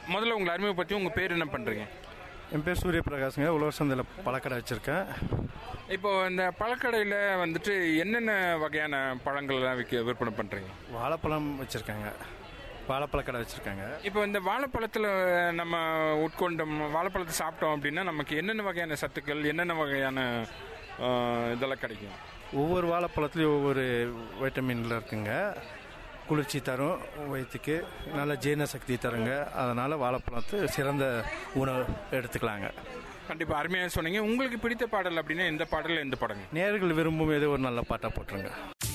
முதல்ல உங்களை அறிமுகப்படுத்தி உங்கள் பேர் என்ன பண்ணுறீங்க என் பேர் சூரிய பிரகாஷ்ங்க உழவர் சந்தையில் பழக்கடை வச்சுருக்கேன் இப்போ இந்த பழக்கடையில் வந்துட்டு என்னென்ன வகையான பழங்கள்லாம் விற்க விற்பனை பண்ணுறீங்க வாழைப்பழம் வச்சுருக்காங்க வாழைப்பழ கடை வச்சுருக்காங்க இப்போ இந்த வாழைப்பழத்தில் நம்ம உட்கொண்டோம் வாழைப்பழத்தை சாப்பிட்டோம் அப்படின்னா நமக்கு என்னென்ன வகையான சத்துக்கள் என்னென்ன வகையான ஆ, இதெல்லாம் கிடைக்கும் ஒவ்வொரு வாழைப்பழத்துலேயும் ஒவ்வொரு வைட்டமின்ல இருக்குங்க குளிர்ச்சி தரும் வயிற்றுக்கு நல்ல ஜீரண சக்தி தருங்க அதனால் வாழைப்பழத்து சிறந்த உணவு எடுத்துக்கலாங்க கண்டிப்பாக அருமையாக சொன்னீங்க உங்களுக்கு பிடித்த பாடல் அப்படின்னா எந்த பாடல் எந்த படங்க நேர்கள் விரும்பும் ஏதோ ஒரு நல்ல பாட்டாக போட்டுருங்க